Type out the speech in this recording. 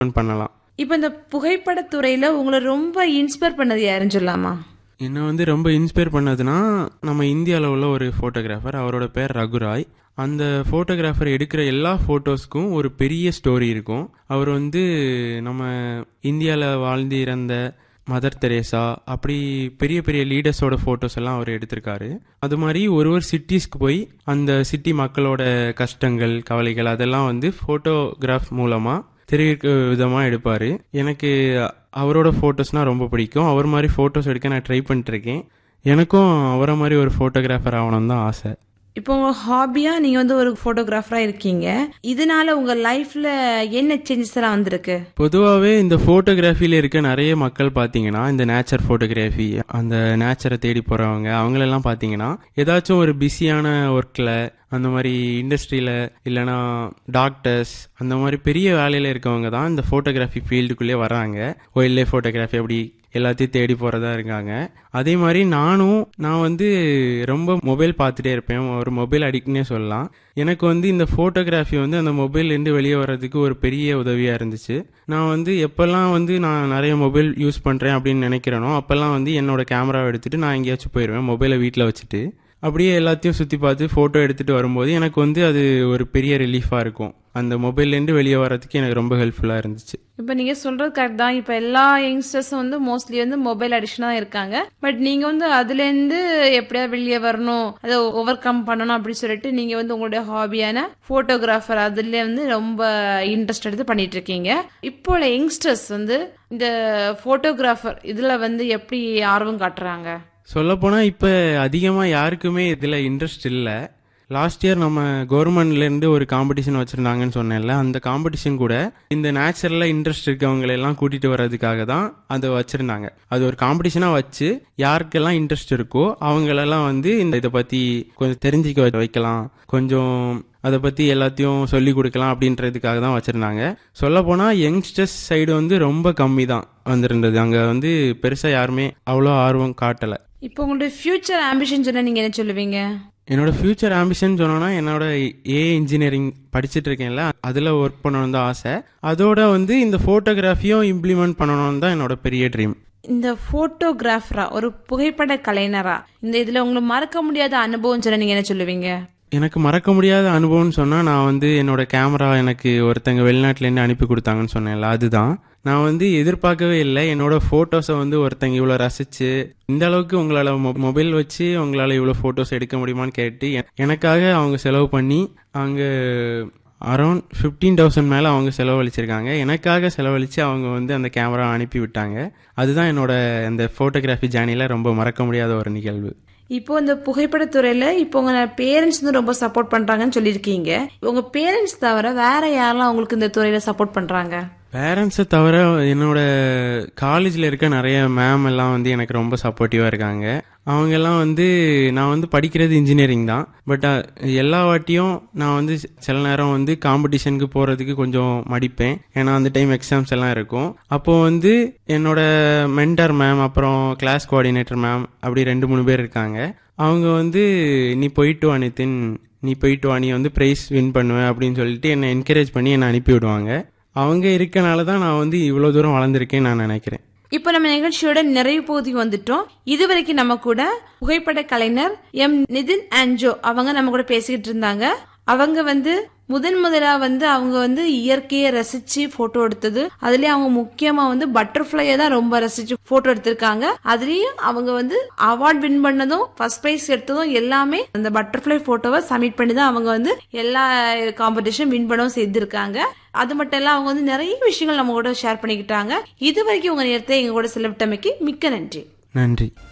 பண்ணலாம் இப்போ இந்த புகைப்படத்துறையில உங்களை ரொம்ப இன்ஸ்பயர் பண்ணது யாருன்னு சொல்லலாமா என்னை வந்து ரொம்ப இன்ஸ்பயர் பண்ணதுன்னா நம்ம இந்தியாவில் உள்ள ஒரு ஃபோட்டோகிராஃபர் அவரோட பேர் ரகுராய் அந்த ஃபோட்டோகிராஃபர் எடுக்கிற எல்லா ஃபோட்டோஸ்க்கும் ஒரு பெரிய ஸ்டோரி இருக்கும் அவர் வந்து நம்ம இந்தியாவில் வாழ்ந்து இறந்த மதர் தெரேசா அப்படி பெரிய பெரிய லீடர்ஸோட ஃபோட்டோஸ் எல்லாம் அவர் எடுத்திருக்காரு அது மாதிரி ஒரு ஒரு சிட்டிஸ்க்கு போய் அந்த சிட்டி மக்களோட கஷ்டங்கள் கவலைகள் அதெல்லாம் வந்து ஃபோட்டோகிராஃப் மூலமாக தெரிவிக்க விதமாக எடுப்பார் எனக்கு அவரோட ஃபோட்டோஸ்னால் ரொம்ப பிடிக்கும் அவர் மாதிரி ஃபோட்டோஸ் எடுக்க நான் ட்ரை பண்ணிட்டுருக்கேன் எனக்கும் அவரை மாதிரி ஒரு ஃபோட்டோகிராஃபர் ஆகணும் தான் ஆசை இப்போ உங்க ஹாபியா நீங்க வந்து ஒரு போட்டோகிராஃபரா இருக்கீங்க இதனால உங்க லைஃப்ல என்ன சேஞ்சஸ் எல்லாம் வந்திருக்கு பொதுவாகவே இந்த ஃபோட்டோகிராஃபியில் இருக்க நிறைய மக்கள் பார்த்தீங்கன்னா இந்த நேச்சர் ஃபோட்டோகிராஃபி அந்த நேச்சரை தேடி போகிறவங்க அவங்களெல்லாம் பார்த்தீங்கன்னா ஏதாச்சும் ஒரு பிஸியான ஒர்க்கில் அந்த மாதிரி இண்டஸ்ட்ரியில் இல்லைனா டாக்டர்ஸ் அந்த மாதிரி பெரிய வேலையில் இருக்கவங்க தான் இந்த ஃபோட்டோகிராஃபி ஃபீல்டுக்குள்ளே வராங்க ஒயில்ட் லைஃப் ஃபோட்டோகிராஃபி அப்படி எல்லாத்தையும் தேடி போகிறதா இருக்காங்க அதே மாதிரி நானும் நான் வந்து ரொம்ப மொபைல் பார்த்துட்டே இருப்பேன் ஒரு மொபைல் அடிக்ட்னே சொல்லலாம் எனக்கு வந்து இந்த ஃபோட்டோகிராஃபி வந்து அந்த மொபைல்லேருந்து வெளியே வர்றதுக்கு ஒரு பெரிய உதவியாக இருந்துச்சு நான் வந்து எப்போல்லாம் வந்து நான் நிறைய மொபைல் யூஸ் பண்ணுறேன் அப்படின்னு நினைக்கிறேனோ அப்போல்லாம் வந்து என்னோட கேமராவை எடுத்துகிட்டு நான் எங்கேயாச்சும் போயிடுவேன் மொபைலை வீட்டில் வச்சுட்டு அப்படியே எல்லாத்தையும் சுற்றி பார்த்து ஃபோட்டோ எடுத்துகிட்டு வரும்போது எனக்கு வந்து அது ஒரு பெரிய ரிலீஃபாக இருக்கும் அந்த மொபைல்லேருந்து வெளியே வர்றதுக்கு எனக்கு ரொம்ப ஹெல்ப்ஃபுல்லாக இருந்துச்சு இப்போ நீங்க சொல்றது கரெக்ட் தான் இப்போ எல்லா யங்ஸ்டர்ஸும் வந்து மோஸ்ட்லி வந்து மொபைல் அடிக்ஷனா தான் இருக்காங்க பட் நீங்க வந்து அதுல இருந்து எப்படியா வெளியே வரணும் அதை ஓவர் கம் பண்ணணும் அப்படின்னு சொல்லிட்டு நீங்க வந்து உங்களுடைய ஹாபியான போட்டோகிராஃபர் அதுல வந்து ரொம்ப இன்ட்ரெஸ்ட் எடுத்து பண்ணிட்டு இருக்கீங்க இப்போ உள்ள யங்ஸ்டர்ஸ் வந்து இந்த போட்டோகிராஃபர் இதுல வந்து எப்படி ஆர்வம் காட்டுறாங்க சொல்லப்போனால் இப்போ அதிகமாக யாருக்குமே இதில் இன்ட்ரெஸ்ட் இல்லை லாஸ்ட் இயர் நம்ம கவர்மெண்ட்லேருந்து ஒரு காம்படிஷன் வச்சுருந்தாங்கன்னு சொன்னேன்ல அந்த காம்படிஷன் கூட இந்த நேச்சுரலாக இன்ட்ரெஸ்ட் இருக்கவங்களெல்லாம் கூட்டிகிட்டு வர்றதுக்காக தான் அதை வச்சுருந்தாங்க அது ஒரு காம்படிஷனாக வச்சு யாருக்கெல்லாம் இன்ட்ரெஸ்ட் இருக்கோ அவங்களெல்லாம் வந்து இந்த இதை பற்றி கொஞ்சம் தெரிஞ்சிக்க வை- வைக்கலாம் கொஞ்சம் அதை பற்றி எல்லாத்தையும் சொல்லி கொடுக்கலாம் அப்படின்றதுக்காக தான் வச்சுருந்தாங்க சொல்லப்போனால் யங்ஸ்டர்ஸ் சைடு வந்து ரொம்ப கம்மி தான் வந்திருந்தது அங்கே வந்து பெருசாக யாருமே அவ்வளோ ஆர்வம் காட்டலை இப்போ உங்களுடைய ஃபியூச்சர் ஆம்பிஷன் சொன்னா நீங்க என்ன சொல்லுவீங்க என்னோட ஃபியூச்சர் ஆம்பிஷன் சொன்னோன்னா என்னோட ஏ இன்ஜினியரிங் படிச்சுட்டு இருக்கேன்ல அதில் ஒர்க் பண்ணணும்னு தான் ஆசை அதோட வந்து இந்த ஃபோட்டோகிராஃபியும் இம்ப்ளிமெண்ட் பண்ணணும்னு தான் என்னோட பெரிய ட்ரீம் இந்த போட்டோகிராஃபரா ஒரு புகைப்பட கலைஞரா இந்த இதுல உங்களுக்கு மறக்க முடியாத அனுபவம் சொன்னா நீங்க என்ன சொல்லுவீங்க எனக்கு மறக்க முடியாத அனுபவம்னு சொன்னால் நான் வந்து என்னோட கேமரா எனக்கு ஒருத்தங்க வெளிநாட்டிலேருந்து அனுப்பி கொடுத்தாங்கன்னு சொன்னேன்ல அதுதான் நான் வந்து எதிர்பார்க்கவே இல்லை என்னோட ஃபோட்டோஸை வந்து ஒருத்தங்க இவ்வளோ ரசித்து இந்த அளவுக்கு உங்களால் மொபைல் வச்சு உங்களால் இவ்வளோ ஃபோட்டோஸ் எடுக்க முடியுமான்னு கேட்டு எ- எனக்காக அவங்க செலவு பண்ணி அங்கே அரௌண்ட் ஃபிஃப்டீன் தௌசண்ட் மேலே அவங்க செலவழிச்சிருக்காங்க எனக்காக செலவழித்து அவங்க வந்து அந்த கேமரா அனுப்பி விட்டாங்க அதுதான் என்னோட அந்த ஃபோட்டோகிராஃபி ஜேர்னியில் ரொம்ப மறக்க முடியாத ஒரு நிகழ்வு இப்போ இந்த புகைப்படத்துறையில இப்போ உங்க பேரண்ட்ஸ் வந்து ரொம்ப சப்போர்ட் பண்றாங்கன்னு சொல்லியிருக்கீங்க உங்க பேரண்ட்ஸ் தவிர வேற யாரெல்லாம் உங்களுக்கு இந்த துறையில சப்போர்ட் பண்றாங்க பேரண்ட்ஸை தவிர என்னோட காலேஜில் இருக்க நிறைய மேம் எல்லாம் வந்து எனக்கு ரொம்ப சப்போர்ட்டிவாக இருக்காங்க அவங்க எல்லாம் வந்து நான் வந்து படிக்கிறது இன்ஜினியரிங் தான் பட் எல்லா வாட்டியும் நான் வந்து சில நேரம் வந்து காம்படிஷனுக்கு போகிறதுக்கு கொஞ்சம் மடிப்பேன் ஏன்னா அந்த டைம் எக்ஸாம்ஸ் எல்லாம் இருக்கும் அப்போது வந்து என்னோட மென்டர் மேம் அப்புறம் கிளாஸ் கோஆர்டினேட்டர் மேம் அப்படி ரெண்டு மூணு பேர் இருக்காங்க அவங்க வந்து நீ போயிட்டு வா நிதின் நீ போயிட்டு வா நீ வந்து ப்ரைஸ் வின் பண்ணுவேன் அப்படின்னு சொல்லிட்டு என்னை என்கரேஜ் பண்ணி என்னை அனுப்பி விடுவாங்க அவங்க இருக்கனால தான் நான் வந்து இவ்வளோ தூரம் வளர்ந்துருக்கேன்னு நான் நினைக்கிறேன் இப்போ நம்ம நிகழ்ச்சியோட நிறைவு பகுதிக்கு வந்துட்டோம் இதுவரைக்கும் நம்ம கூட புகைப்பட கலைஞர் எம் நிதின் ஆன்ஜோ அவங்க நம்ம கூட பேசிக்கிட்டு இருந்தாங்க அவங்க வந்து முதன் முதலா வந்து அவங்க வந்து இயற்கையை ரசிச்சு போட்டோ எடுத்தது அதுலயே அவங்க முக்கியமா வந்து பட்டர்ஃபிளைய தான் ரொம்ப ரசிச்சு போட்டோ எடுத்திருக்காங்க அதுலயும் அவங்க வந்து அவார்ட் வின் பண்ணதும் ஃபர்ஸ்ட் பிரைஸ் எடுத்ததும் எல்லாமே அந்த பட்டர்ஃபிளை போட்டோவை சப்மிட் பண்ணி தான் அவங்க வந்து எல்லா காம்படிஷன் வின் பண்ணவும் செய்திருக்காங்க அது மட்டும் இல்ல அவங்க வந்து நிறைய விஷயங்கள் நம்ம கூட ஷேர் பண்ணிக்கிட்டாங்க இது வரைக்கும் உங்க நேரத்தை எங்க கூட செலவிட்டமைக்கு மிக்க நன்றி நன்றி